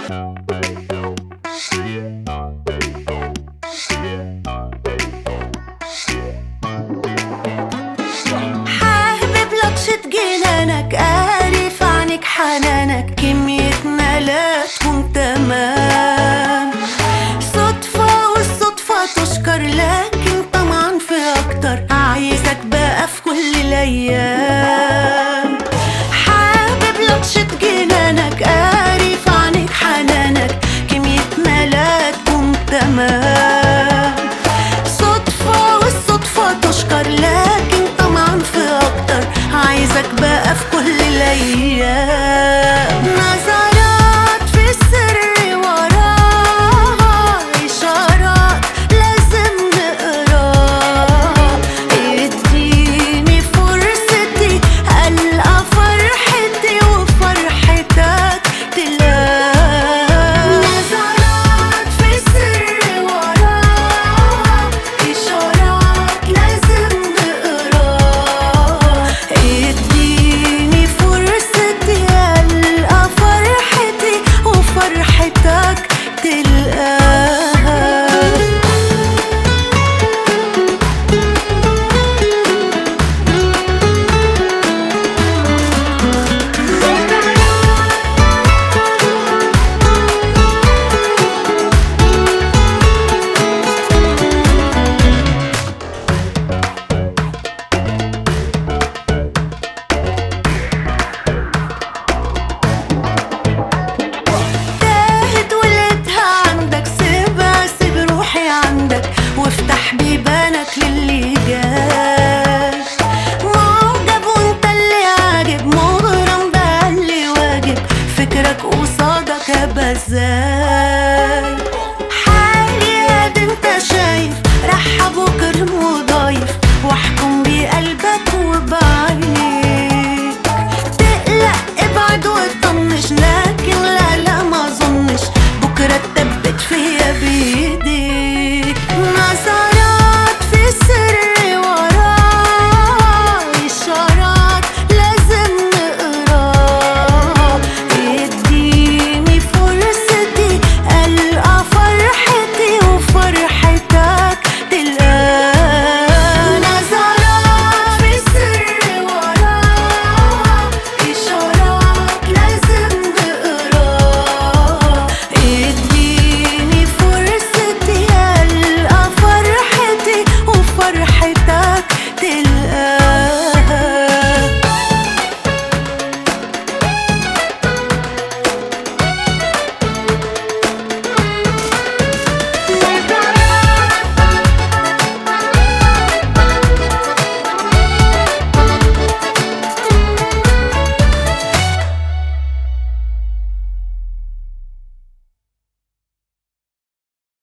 حابب لطشة جنانك قاري في عينيك حنانك كمية ملاتهم تمام صدفة والصدفة تشكر لكن طمعا في أكتر عايزك بقى في كل الأيام حابب لطشة جنانك قاري في عينيك حنانك كمية ملاتهم تمام صدفة والصدفة تشكر لكن طمعا في أكتر عايزك بقى في كل الأيام نظرات في السر وراها إشارات لازم نقراها اديني فرصتي ألقى فرحتي وفرحتك تلاقي نظرات في السر وراها إشارات لازم نقراها اديني فرصتي ألقى فرحتي وفرحتك تلقاها تاهت ولقيتها عندك سيبها سيب روحي عندك وافتح بيبانك للي جاي معجب وانت اللي عاجب مغرم ده اللي واجب فكرك قصادك ابقى ازاي حالي يا دي انت شايف رحب وكرم وضايف واحكم بقلبك وبعينيك تقلق ابعد وطنش لا